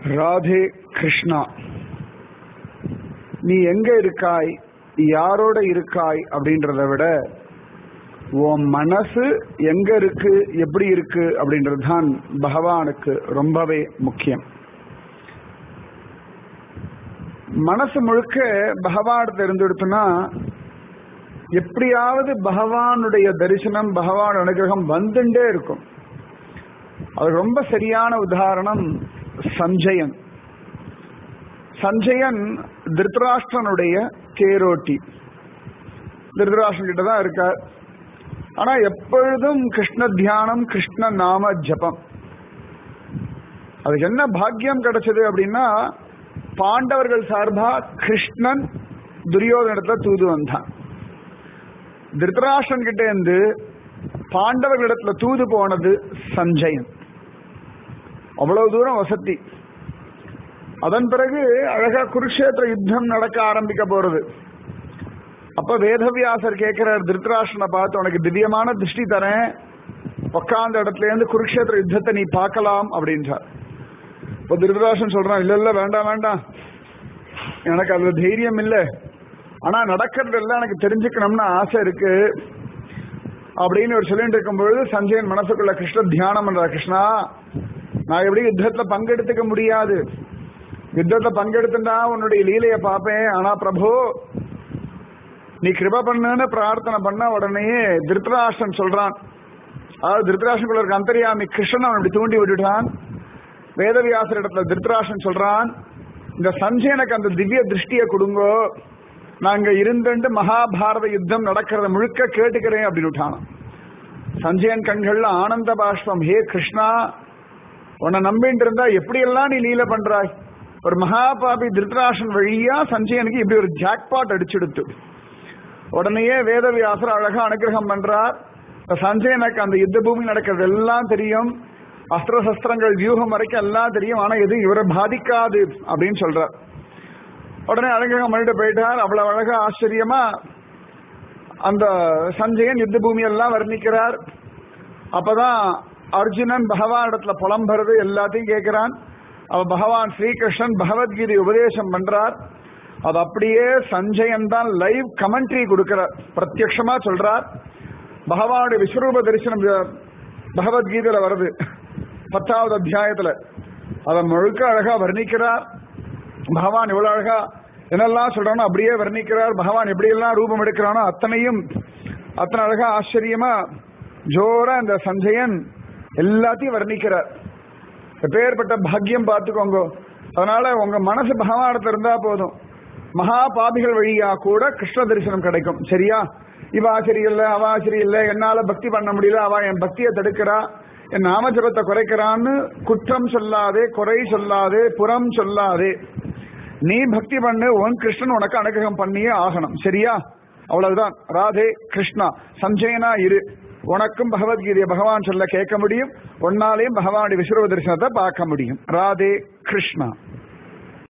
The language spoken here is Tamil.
ராதே கிருஷ்ணா நீ எங்க இருக்காய் யாரோட இருக்காய் அப்படின்றத விட உன் மனசு எங்க இருக்கு எப்படி இருக்கு அப்படின்றது தான் பகவானுக்கு ரொம்பவே முக்கியம் மனசு முழுக்க பகவான் தெரிஞ்செடுத்துனா எப்படியாவது பகவானுடைய தரிசனம் பகவான் அனுகிரகம் வந்துட்டே இருக்கும் அது ரொம்ப சரியான உதாரணம் சஞ்சயன் சஞ்சயன் திருத்தராஷ்டிரனுடைய தேரோட்டி திருதராஷ்டிரன் கிட்ட தான் இருக்கார் ஆனா எப்பொழுதும் கிருஷ்ண தியானம் கிருஷ்ண நாம ஜபம் அதுக்கு என்ன பாக்கியம் கிடைச்சது அப்படின்னா பாண்டவர்கள் சார்பா கிருஷ்ணன் துரியோதனத்துல தூது வந்தான் திருத்தராஷ்டிரன் கிட்ட இருந்து பாண்டவர்களிடத்துல தூது போனது சஞ்சயன் அவ்வளவு தூரம் வசதி அதன் பிறகு அழகா குருஷேத்திர யுத்தம் நடக்க ஆரம்பிக்க போறது அப்ப வேதவியாசர் கேட்கிறார் திருத்தராஷ்டனை பார்த்து உனக்கு திவ்யமான திருஷ்டி தரேன் உக்காந்த இடத்துல இருந்து குருஷேத்திர யுத்தத்தை நீ பார்க்கலாம் அப்படின்றார் இப்ப திருதராஷன் சொல்றான் இல்ல இல்ல வேண்டாம் வேண்டாம் எனக்கு அது தைரியம் இல்லை ஆனா நடக்கிறது எல்லாம் எனக்கு தெரிஞ்சுக்கணும்னு ஆசை இருக்கு அப்படின்னு ஒரு சொல்லிட்டு இருக்கும் பொழுது சஞ்சயன் மனசுக்குள்ள கிருஷ்ண தியானம் பண்ற கிருஷ்ணா நான் எப்படி யுத்தத்துல பங்கெடுத்துக்க முடியாது யுத்தத்துல பங்கெடுத்துட்டா உன்னுடைய லீலைய பார்ப்பேன் ஆனா பிரபு நீ கிருப பண்ணுன்னு பிரார்த்தனை பண்ண உடனேயே திருத்தராஷ்டன் சொல்றான் அதாவது திருத்தராஷ்டனுக்குள்ள இருக்க அந்தரியாமி கிருஷ்ணன் அவன் இப்படி தூண்டி விட்டுட்டான் வேதவியாசர் இடத்துல திருத்தராஷ்டன் சொல்றான் இந்த சஞ்சயனுக்கு அந்த திவ்ய திருஷ்டியை கொடுங்கோ நாங்க இருந்துட்டு மகாபாரத யுத்தம் நடக்கிறத முழுக்க கேட்டுக்கிறேன் அப்படின்னு விட்டான் சஞ்சயன் கண்கள்ல ஆனந்த பாஷ்பம் ஹே கிருஷ்ணா உன்னை நம்பிட்டு இருந்தா எப்படியெல்லாம் நீ லீல பண்றாய் ஒரு மகாபாபி திருத்தராஷன் வழியா சஞ்சயனுக்கு இப்படி ஒரு ஜாக்பாட் அடிச்சுடுத்து உடனேயே வேதவியாசர் அழகா அனுகிரகம் பண்றார் சஞ்சயனுக்கு அந்த யுத்த பூமி நடக்கிறது எல்லாம் தெரியும் அஸ்திர சஸ்திரங்கள் வியூகம் வரைக்கும் எல்லாம் தெரியும் ஆனா எது இவரை பாதிக்காது அப்படின்னு சொல்றார் உடனே அனுகிரகம் பண்ணிட்டு போயிட்டார் அவ்வளவு அழகா ஆச்சரியமா அந்த சஞ்சயன் யுத்த பூமி எல்லாம் வர்ணிக்கிறார் அப்பதான் அர்ஜுனன் பகவான் இடத்துல புலம்புறது எல்லாத்தையும் கேட்கிறான் அவ பகவான் ஸ்ரீகிருஷ்ணன் பகவத்கீதை உபதேசம் பண்றார் அது அப்படியே சஞ்சயன் தான் லைவ் கமெண்ட்ரி கொடுக்கிறார் பிரத்யக்ஷமா சொல்றார் பகவானுடைய விஸ்வரூப தரிசனம் பகவத்கீதையில வருது பத்தாவது அத்தியாயத்துல அதை முழுக்க அழகா வர்ணிக்கிறார் பகவான் இவ்வளவு அழகா என்னெல்லாம் சொல்றானோ அப்படியே வர்ணிக்கிறார் பகவான் எப்படியெல்லாம் ரூபம் எடுக்கிறானோ அத்தனையும் அத்தனை அழகா ஆச்சரியமா ஜோரா இந்த சஞ்சயன் எல்லாத்தையும் வர்ணிக்கிறார் எப்பேற்பட்ட பாக்கியம் பார்த்துக்கோங்க அதனால உங்க மனசு பகவானத்துல இருந்தா போதும் மகா பாபிகள் வழியா கூட கிருஷ்ண தரிசனம் கிடைக்கும் சரியா இவ ஆச்சரியம் இல்ல அவ ஆச்சரியம் இல்ல என்னால பக்தி பண்ண முடியல அவ என் பக்தியை தடுக்கிறா என் நாமஜபத்தை குறைக்கிறான்னு குற்றம் சொல்லாதே குறை சொல்லாதே புறம் சொல்லாதே நீ பக்தி பண்ணு உன் கிருஷ்ணன் உனக்கு அனுகிரகம் பண்ணியே ஆகணும் சரியா அவ்வளவுதான் ராதே கிருஷ்ணா சஞ்சயனா இரு உனக்கும் பகவத்கீதையை பகவான் சொல்ல கேட்க முடியும் உன்னாலையும் பகவானுடைய விஸ்வரூப தரிசனத்தை பார்க்க முடியும் ராதே கிருஷ்ணா